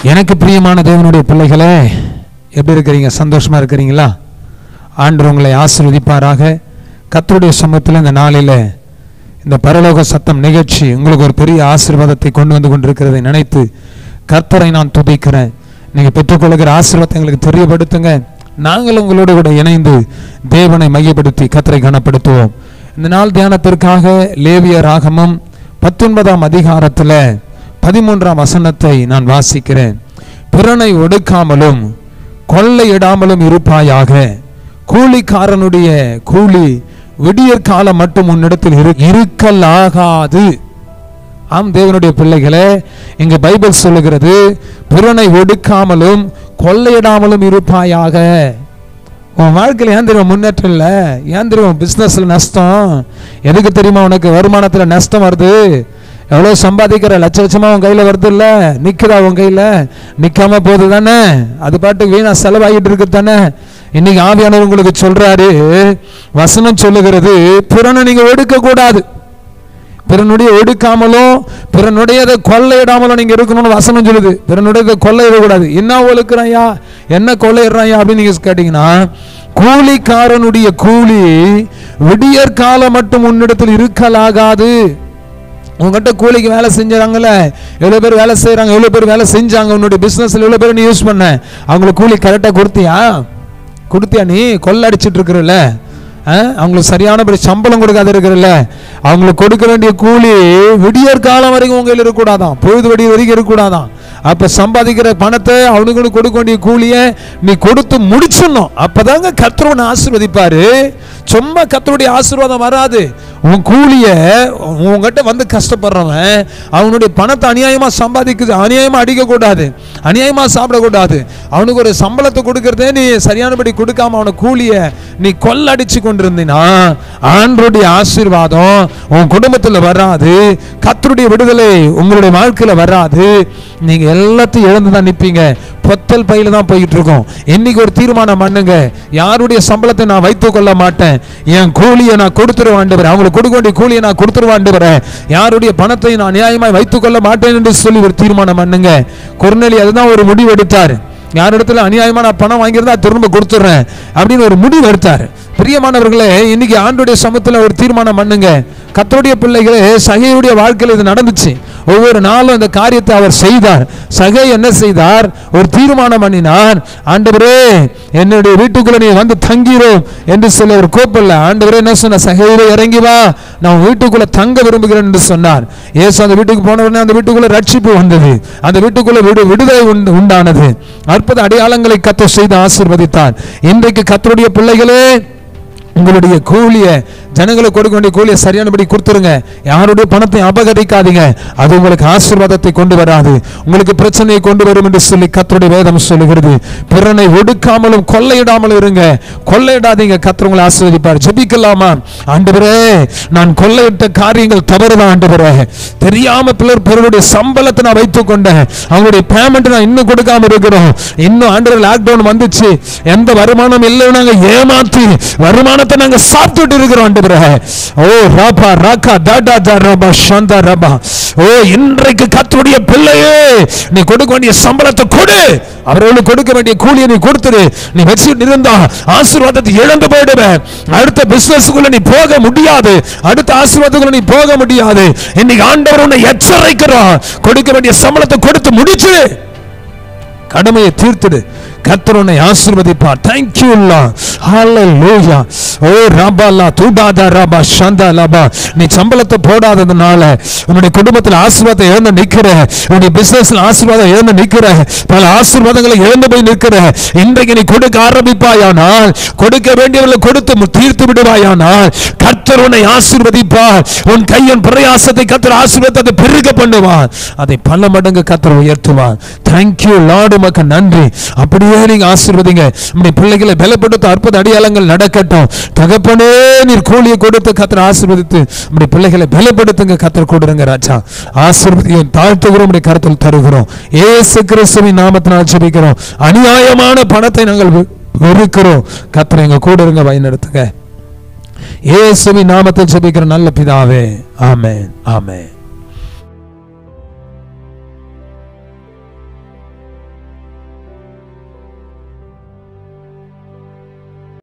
எனக்கு பிரியமான தேவனுடைய பிள்ளைகளே எப்படி இருக்கிறீங்க சந்தோஷமா இருக்கிறீங்களா ஆண்டு உங்களை ஆசீர்வதிப்பாராக கர்த்தருடைய சமூகத்தில் இந்த நாளில் இந்த பரலோக சத்தம் நிகழ்ச்சி உங்களுக்கு ஒரு பெரிய ஆசீர்வாதத்தை கொண்டு வந்து கொண்டிருக்கிறதை நினைத்து கர்த்தரை நான் துதிக்கிறேன் நீங்க பெற்றுக்கொள்கிற ஆசீர்வாதத்தை எங்களுக்கு தெரியப்படுத்துங்க நாங்கள் உங்களோடு கூட இணைந்து தேவனை மையப்படுத்தி கர்த்தரை கனப்படுத்துவோம் இந்த நாள் தியானத்திற்காக லேவிய ராகமம் பத்தொன்பதாம் அதிகாரத்தில் பதிமூன்றாம் வசனத்தை நான் வாசிக்கிறேன் பிறனை ஒடுக்காமலும் கொள்ளையிடாமலும் இருப்பாயாக கூலிக்காரனுடைய கூலி விடியற் காலம் மட்டும் உன்னிடத்தில் இரு இருக்கலாகாது ஆம் தேவனுடைய பிள்ளைகளே இங்க பைபிள் சொல்லுகிறது பிறனை ஒடுக்காமலும் கொள்ளையிடாமலும் இருப்பாயாக உன் வாழ்க்கையில் ஏன் தெரியும் முன்னேற்றம் இல்லை ஏன் தெரியும் பிஸ்னஸில் நஷ்டம் எதுக்கு தெரியுமா உனக்கு வருமானத்தில் நஷ்டம் வருது எவ்வளோ சம்பாதிக்கிற லட்ச லட்சமா உன் கையில் வருது இல்லை நிற்குதா உன் கையில் நிற்காம போகுது தானே அது பாட்டுக்கு வீணா செலவாகிட்டு இருக்கு தானே இன்னைக்கு ஆவியானவர் உங்களுக்கு சொல்றாரு வசனம் சொல்லுகிறது பிறனை நீங்க ஒடுக்க கூடாது பிறனுடைய ஒடுக்காமலும் பிறனுடையதை கொள்ளையிடாமலும் நீங்க இருக்கணும்னு வசனம் சொல்லுது பிறனுடையதை கொள்ளையிடக்கூடாது என்ன ஒழுக்கிறாயா என்ன கொள்ளையிடுறாயா அப்படின்னு நீங்க கேட்டீங்கன்னா கூலிக்காரனுடைய கூலி விடியற் காலம் மட்டும் உன்னிடத்தில் இருக்கலாகாது உங்ககிட்ட கூலிக்கு வேலை செஞ்சாங்கல்ல எவ்வளோ பேர் வேலை செய்கிறாங்க எவ்வளோ பேர் வேலை செஞ்சாங்க உன்னுடைய பிஸ்னஸில் எவ்வளோ பேர் நீ யூஸ் பண்ண அவங்களுக்கு கூலி கரெக்டாக கொடுத்தியா கொடுத்தியா நீ கொள்ளடிச்சிட்டு இருக்கிறல்ல அவங்களுக்கு சரியானபடி சம்பளம் கொடுக்காத இருக்கிறல்ல அவங்களுக்கு கொடுக்க வேண்டிய கூலி விடியற் காலம் வரைக்கும் உங்க கையில் இருக்கக்கூடாதான் பொழுது வெடி வரைக்கும் இருக்கக்கூடாதான் அப்ப சம்பாதிக்கிற பணத்தை அவனுக்கு கொடுக்க வேண்டிய கூலியை நீ கொடுத்து முடிச்சிடணும் அப்பதாங்க கர்த்தர் ஆசீர்வதிப்பாரு சும்மா கர்த்தருடைய ஆசீர்வாதம் வராது உன் கூலிய உங்ககிட்ட வந்து கஷ்டப்படுறவன் அவனுடைய பணத்தை அநியாயமா சம்பாதிக்குது அநியாயமா அடிக்கக்கூடாது அநியாயமா சாப்பிடக்கூடாது அவனுக்கு ஒரு சம்பளத்தை கொடுக்கறதே நீ சரியானபடி கொடுக்காம அவனை கூலிய நீ கொள்ளடிச்சு கொண்டிருந்தீனா ஆண்டருடைய ஆசீர்வாதம் உன் குடும்பத்துல வராது கத்தருடைய விடுதலை உங்களுடைய வாழ்க்கையில வராது நீங்க எல்லாத்தையும் இழந்து தான் நிப்பீங்க பொத்தல் பையில தான் போயிட்டு இருக்கோம் இன்னைக்கு ஒரு தீர்மானம் பண்ணுங்க யாருடைய சம்பளத்தை நான் வைத்துக் கொள்ள மாட்டேன் என் கூலியை நான் கொடுத்துருவேன் ஆண்டவரே. அவங்களுக்கு கொடுக்க வேண்டிய கூலியை நான் கொடுத்துருவேன் ஆண்டவரே. யாருடைய பணத்தை நான் நியாயமாய் வைத்துக் கொள்ள மாட்டேன் என்று சொல்லி ஒரு தீர்மானம் பண்ணுங்க கொர்நேலி அதுதான் ஒரு முடிவு எடுத்தார் யாரிடத்துல அநியாயமா நான் பணம் வாங்கியிருந்தா திரும்ப கொடுத்துட்றேன் அப்படின்னு ஒரு முடிவு எடுத்தார் பிரியமானவர்களே இன்னைக்கு ஆண்டுடைய சமத்துல ஒரு தீர்மானம் பண்ணுங்க கத்தருடைய பிள்ளைகளே சகையுடைய வாழ்க்கையில் இது நடந்துச்சு ஒவ்வொரு நாளும் இந்த காரியத்தை அவர் செய்தார் சகை என்ன செய்தார் ஒரு தீர்மானம் பண்ணினார் ஆண்டவரே என்னுடைய வீட்டுக்குள்ள நீ வந்து தங்கிரும் என்று சொல்லி அவர் கூப்பிடல ஆண்டவரே என்ன சொன்ன சகையில இறங்கி வா நான் உன் வீட்டுக்குள்ள தங்க விரும்புகிறேன் என்று சொன்னார் ஏசு அந்த வீட்டுக்கு போன உடனே அந்த வீட்டுக்குள்ள ரட்சிப்பு வந்தது அந்த வீட்டுக்குள்ள விடு விடுதலை உண்டு- உண்டானது அற்புத அடையாளங்களை கத்த செய்து ஆசீர்வதித்தார் இன்றைக்கு கத்தருடைய பிள்ளைகளே உங்களுடைய கூலிய ஜனங்களுக்கு கொடுக்க வேண்டிய கூலியை சரியானபடி கொடுத்துருங்க யாருடைய பணத்தை அபகரிக்காதீங்க அது உங்களுக்கு ஆசீர்வாதத்தை கொண்டு வராது உங்களுக்கு பிரச்சனையை கொண்டு வரும் என்று சொல்லி கத்தருடைய வேதம் சொல்லுகிறது பிறனை ஒடுக்காமலும் கொள்ளையிடாமலும் இருங்க கொள்ளையிடாதீங்க கத்தர் உங்களை ஆசீர்வதிப்பார் ஜெபிக்கலாமா ஆண்டவரே நான் கொள்ளையிட்ட காரியங்கள் தவறுதான் ஆண்டவரே தெரியாம பிறர் பிறருடைய சம்பளத்தை நான் வைத்துக் கொண்டேன் அவங்களுடைய பேமெண்ட் நான் இன்னும் கொடுக்காம இருக்கிறோம் இன்னும் ஆண்டவர் லாக்டவுன் வந்துச்சு எந்த வருமானம் இல்லை நாங்க ஏமாத்தி வருமானத்தை நாங்க சாப்பிட்டுட்டு இருக்கிறோம் ஆண்டவரே ஓ ராபா ராகா டாடா டா ரபா ஷந்தா ரபா ஓ இன்றைக்கு கர்த்தருடைய பிள்ளையே நீ கொடுக்க வேண்டிய சம்பளத்தை கொடு அவர்களுக்கு கொடுக்க வேண்டிய கூலியை நீ கொடுத்துரு நீ வச்சுட்டு இருந்தா ஆசீர்வாதத்தை இழந்து போயிடுவேன் அடுத்த பிசினஸ்க்குள்ள நீ போக முடியாது அடுத்த ஆசீர்வாதத்துக்குள்ள நீ போக முடியாது இன்னைக்கு ஆண்டவர் உன்னை எச்சரிக்கிறான் கொடுக்க வேண்டிய சம்பளத்தை கொடுத்து முடிச்சு கடமையை தீர்த்துடு கர்த்தர் உன்னை ஆசீர்வதிப்பார் thank you lord hallelujah ஓ ரபா தூடாதா ரபா சந்தா லபா நீ சம்பளத்தை போடாததுனால உன்னுடைய குடும்பத்தில் ஆசீர்வாதம் இழந்து நிக்கிற உன்னுடைய பிசினஸ்ல ஆசீர்வாதம் இழந்து நிக்கிற பல ஆசீர்வாதங்களை இழந்து போய் நிக்கிற இன்றைக்கு நீ கொடுக்க ஆரம்பிப்பாயானால் கொடுக்க வேண்டியவர்களை கொடுத்து மு- தீர்த்து விடுவாயானால் கர்த்தர் உன்னை ஆசீர்வதிப்பார் உன் கையின் பிரயாசத்தை கர்த்தர் ஆசீர்வாதத்தை பெருக பண்ணுவார் அதை பல மடங்கு கர்த்தர் உயர்த்துவார் தேங்க்யூ லார்டு உமக்கு நன்றி அப்படியே நீங்க ஆசீர்வதிங்க நம்முடைய பிள்ளைகளை பலப்படுத்த அற்புத அடையாளங்கள் நடக்கட்டும் தகப்பனே நீர் கூலியை கொடுத்து கத்தர் ஆசீர்வதித்து நம்முடைய பிள்ளைகளை பலப்படுத்துங்க கத்தர் கொடுங்க ராஜா ஆசீர்வதியும் தாழ்த்துகிறோம் உடைய கருத்தில் தருகிறோம் ஏசு கிறிஸ்துவின் நாமத்தினால் ஜெபிக்கிறோம் அநியாயமான பணத்தை நாங்கள் வெ- வெறுக்கிறோம் கத்தர் எங்க கூட இருங்க வழிநடத்துங்க இயேசுவின் நாமத்தில் ஜெபிக்கிற நல்ல பிதாவே ஆமென் ஆமென்